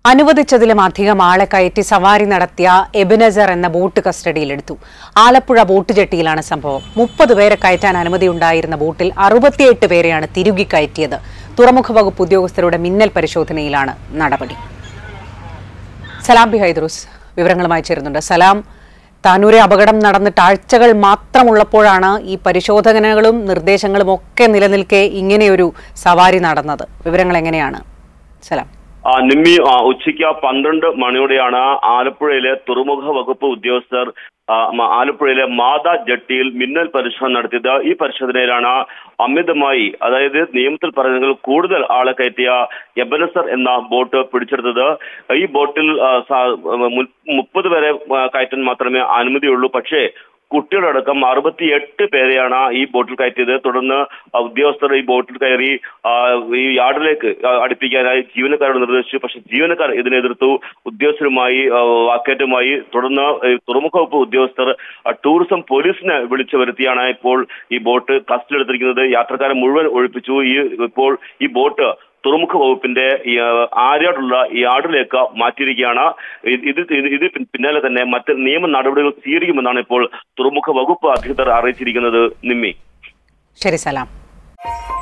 അനുവദിച്ചതിലും അധികം ആളെ കയറ്റി സവാരി നടത്തിയ എബിനസർ എന്ന ബോട്ട് കസ്റ്റഡിയിലെടുത്തു ആലപ്പുഴ ബോട്ട് ജെട്ടിയിലാണ് സംഭവം മുപ്പത് പേരെ കയറ്റാൻ അനുമതിയുണ്ടായിരുന്ന ബോട്ടിൽ അറുപത്തിയെട്ട് പേരെയാണ് തിരുകി കയറ്റിയത് തുറമുഖ വകുപ്പ് ഉദ്യോഗസ്ഥരുടെ മിന്നൽ പരിശോധനയിലാണ് നടപടി സലാം ബി ഹൈദ്രൂസ് വിവരങ്ങളുമായി ചേരുന്നുണ്ട് സലാം താനൂരെ അപകടം നടന്നിട്ട് ആഴ്ചകൾ മാത്രമുള്ളപ്പോഴാണ് ഈ പരിശോധനകളും നിർദ്ദേശങ്ങളും ഒക്കെ നിലനിൽക്കെ ഇങ്ങനെയൊരു സവാരി നടന്നത് വിവരങ്ങൾ എങ്ങനെയാണ് സലാം ആ, നിമ്മി ആ, ഉച്ചയ്ക്ക് പന്ത്രണ്ട് മണിയോടെയാണ് ആലപ്പുഴയിലെ തുറമുഖ വകുപ്പ് ഉദ്യോഗസ്ഥർ ആ, മ- ആലപ്പുഴയിലെ മാതാ ജട്ടിയിൽ മിന്നൽ പരിശോധന നടത്തിയത് ഈ പരിശോധനയിലാണ് അമിതമായി അതായത് നിയമത്തിൽ പറയുന്നതിൽ കൂടുതൽ ആളെ കയറ്റിയ എബനസർ എന്ന ബോട്ട് പിടിച്ചെടുത്തത് ഈ ബോട്ടിൽ ആ, സ- മു- മുപ്പത് പേരെ ആ, കയറ്റാൻ മാത്രമേ അനുമതിയുള്ളൂ പക്ഷേ കുട്ടികളടക്കം അറുപത്തിയെട്ട് പേരെയാണ് ഈ ബോട്ടിൽ കയറ്റിയത് തുടർന്ന് ആ ഉദ്യോഗസ്ഥർ ഈ ബോട്ടിൽ കയറി ആ, ഈ യാർഡിലേക്ക് ആ, അടുപ്പിക്കാനായി ജീവനക്കാരോട് നിർദ്ദേശിച്ചു പക്ഷേ ജീവനക്കാർ ഇതിനെ എതിർത്തു ഉദ്യോഗസ്ഥരുമായി ആ, വാക്കേറ്റമായി തുടർന്ന് ഈ തുറമുഖ വകുപ്പ് ഉദ്യോഗസ്ഥർ ആ, ടൂറിസം പോലീസിനെ വിളിച്ചു വരുത്തിയാണ് ഇപ്പോൾ ഈ ബോട്ട് കസ്റ്റഡി എടുത്തിരിക്കുന്നത് യാത്രക്കാരെ മുഴുവൻ ഒഴിപ്പിച്ചു ഈ ഇപ്പോൾ ഈ ബോട്ട് തുറമുഖ വകുപ്പിന്റെ ഈ, ആ, ആര്യാടുള്ള ഈ യാർഡിലേക്ക് മാറ്റിയിരിക്കുകയാണ് ഇത് ഇത് ഇത് ഇത് പിന്നാലെ തന്നെ മറ്റ് നിയമ നടപടികൾ സ്വീകരിക്കുമെന്നാണ് ഇപ്പോൾ തുറമുഖ വകുപ്പ് അധികൃതർ അറിയിച്ചിരിക്കുന്നത് നിമ്മി ശരി സലാം